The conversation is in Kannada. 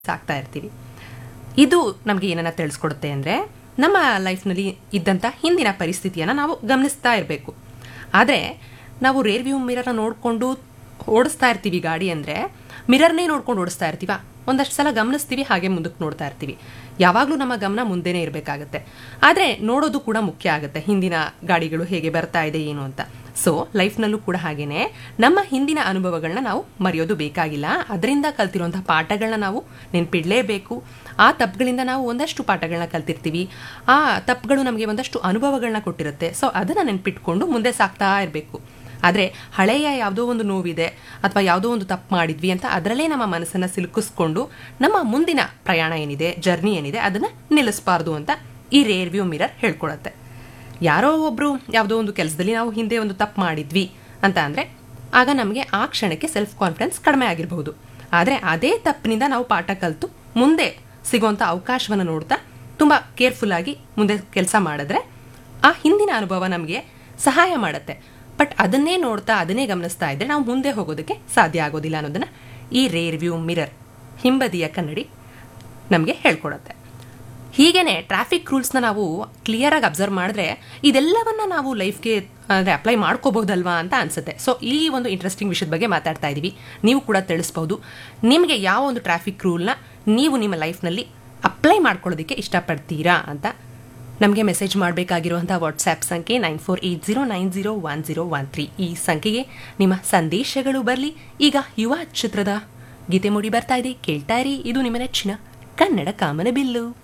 ಸಾಕ್ತಾ ಇರ್ತೀವಿ ಇದು ನಮಗೆ ಏನನ್ನ ತಿಳಿಸ್ಕೊಡುತ್ತೆ ಅಂದರೆ ನಮ್ಮ ಲೈಫ್ನಲ್ಲಿ ಇದ್ದಂಥ ಹಿಂದಿನ ಪರಿಸ್ಥಿತಿಯನ್ನು ನಾವು ಗಮನಿಸ್ತಾ ಇರಬೇಕು ಆದರೆ ನಾವು ರೇರ್ ವ್ಯೂ ಮಿರರ್ನ ನೋಡಿಕೊಂಡು ಓಡಿಸ್ತಾ ಇರ್ತೀವಿ ಗಾಡಿ ಅಂದರೆ ಮಿರರ್ನೇ ನೋಡ್ಕೊಂಡು ಓಡಿಸ್ತಾ ಇರ್ತೀವ ಒಂದಷ್ಟು ಸಲ ಗಮನಿಸ್ತೀವಿ ಹಾಗೆ ಮುಂದಕ್ಕೆ ನೋಡ್ತಾ ಇರ್ತೀವಿ ಯಾವಾಗಲೂ ನಮ್ಮ ಗಮನ ಮುಂದೆನೇ ಇರಬೇಕಾಗತ್ತೆ ಆದರೆ ನೋಡೋದು ಕೂಡ ಮುಖ್ಯ ಆಗುತ್ತೆ ಹಿಂದಿನ ಗಾಡಿಗಳು ಹೇಗೆ ಬರ್ತಾ ಇದೆ ಏನು ಅಂತ ಸೊ ಲೈಫ್ನಲ್ಲೂ ಕೂಡ ಹಾಗೇನೆ ನಮ್ಮ ಹಿಂದಿನ ಅನುಭವಗಳನ್ನ ನಾವು ಮರೆಯೋದು ಬೇಕಾಗಿಲ್ಲ ಅದರಿಂದ ಕಲ್ತಿರುವಂತಹ ಪಾಠಗಳನ್ನ ನಾವು ನೆನ್ಪಿಡ್ಲೇಬೇಕು ಆ ತಪ್ಪುಗಳಿಂದ ನಾವು ಒಂದಷ್ಟು ಪಾಠಗಳನ್ನ ಕಲ್ತಿರ್ತೀವಿ ಆ ತಪ್ಪುಗಳು ನಮಗೆ ಒಂದಷ್ಟು ಅನುಭವಗಳನ್ನ ಕೊಟ್ಟಿರುತ್ತೆ ಸೊ ಅದನ್ನ ನೆನ್ಪಿಟ್ಕೊಂಡು ಮುಂದೆ ಸಾಕ್ತಾ ಇರಬೇಕು ಆದರೆ ಹಳೆಯ ಯಾವುದೋ ಒಂದು ನೋವಿದೆ ಅಥವಾ ಯಾವುದೋ ಒಂದು ತಪ್ಪು ಮಾಡಿದ್ವಿ ಅಂತ ಅದರಲ್ಲೇ ನಮ್ಮ ಮನಸ್ಸನ್ನು ಸಿಲುಕಿಸ್ಕೊಂಡು ನಮ್ಮ ಮುಂದಿನ ಪ್ರಯಾಣ ಏನಿದೆ ಜರ್ನಿ ಏನಿದೆ ಅದನ್ನು ನಿಲ್ಲಿಸಬಾರ್ದು ಅಂತ ಈ ರೇರ್ ವ್ಯೂ ಮಿರರ್ ಹೇಳ್ಕೊಳತ್ತೆ ಯಾರೋ ಒಬ್ಬರು ಯಾವುದೋ ಒಂದು ಕೆಲಸದಲ್ಲಿ ನಾವು ಹಿಂದೆ ಒಂದು ತಪ್ಪು ಮಾಡಿದ್ವಿ ಅಂತ ಅಂದರೆ ಆಗ ನಮಗೆ ಆ ಕ್ಷಣಕ್ಕೆ ಸೆಲ್ಫ್ ಕಾನ್ಫಿಡೆನ್ಸ್ ಕಡಿಮೆ ಆಗಿರಬಹುದು ಆದರೆ ಅದೇ ತಪ್ಪಿನಿಂದ ನಾವು ಪಾಠ ಕಲಿತು ಮುಂದೆ ಸಿಗುವಂಥ ಅವಕಾಶವನ್ನು ನೋಡ್ತಾ ತುಂಬ ಕೇರ್ಫುಲ್ ಆಗಿ ಮುಂದೆ ಕೆಲಸ ಮಾಡಿದ್ರೆ ಆ ಹಿಂದಿನ ಅನುಭವ ನಮಗೆ ಸಹಾಯ ಮಾಡುತ್ತೆ ಬಟ್ ಅದನ್ನೇ ನೋಡ್ತಾ ಅದನ್ನೇ ಗಮನಿಸ್ತಾ ಇದ್ದರೆ ನಾವು ಮುಂದೆ ಹೋಗೋದಕ್ಕೆ ಸಾಧ್ಯ ಆಗೋದಿಲ್ಲ ಅನ್ನೋದನ್ನ ಈ ರೇರ್ ವ್ಯೂ ಮಿರರ್ ಹಿಂಬದಿಯ ಕನ್ನಡಿ ನಮಗೆ ಹೇಳ್ಕೊಡುತ್ತೆ ಹೀಗೇನೆ ಟ್ರಾಫಿಕ್ ರೂಲ್ಸ್ನ ನಾವು ಕ್ಲಿಯರಾಗಿ ಅಬ್ಸರ್ವ್ ಮಾಡಿದ್ರೆ ಇದೆಲ್ಲವನ್ನ ನಾವು ಲೈಫ್ಗೆ ಅಂದರೆ ಅಪ್ಲೈ ಮಾಡ್ಕೋಬಹುದಲ್ವಾ ಅಂತ ಅನ್ಸುತ್ತೆ ಸೊ ಈ ಒಂದು ಇಂಟ್ರೆಸ್ಟಿಂಗ್ ವಿಷಯದ ಬಗ್ಗೆ ಮಾತಾಡ್ತಾ ಇದ್ದೀವಿ ನೀವು ಕೂಡ ತಿಳಿಸ್ಬೋದು ನಿಮಗೆ ಯಾವ ಒಂದು ಟ್ರಾಫಿಕ್ ರೂಲ್ನ ನೀವು ನಿಮ್ಮ ಲೈಫ್ನಲ್ಲಿ ಅಪ್ಲೈ ಮಾಡ್ಕೊಳ್ಳೋದಕ್ಕೆ ಇಷ್ಟಪಡ್ತೀರಾ ಅಂತ ನಮಗೆ ಮೆಸೇಜ್ ಮಾಡಬೇಕಾಗಿರುವಂಥ ವಾಟ್ಸ್ಆ್ಯಪ್ ಸಂಖ್ಯೆ nine four eight zero nine zero one zero one three ಈ ಸಂಖ್ಯೆಗೆ ನಿಮ್ಮ ಸಂದೇಶಗಳು ಬರಲಿ ಈಗ ಯುವ ಚಿತ್ರದ ಗೀತೆ ಮೂಡಿ ಬರ್ತಾ ಇದೆ ಕೇಳ್ತಾ ಇರಿ ಇದು ನಿಮ್ಮ ನೆಚ್ಚಿನ ಕನ್ನಡ ಕಾಮನ ಬಿಲ್ಲು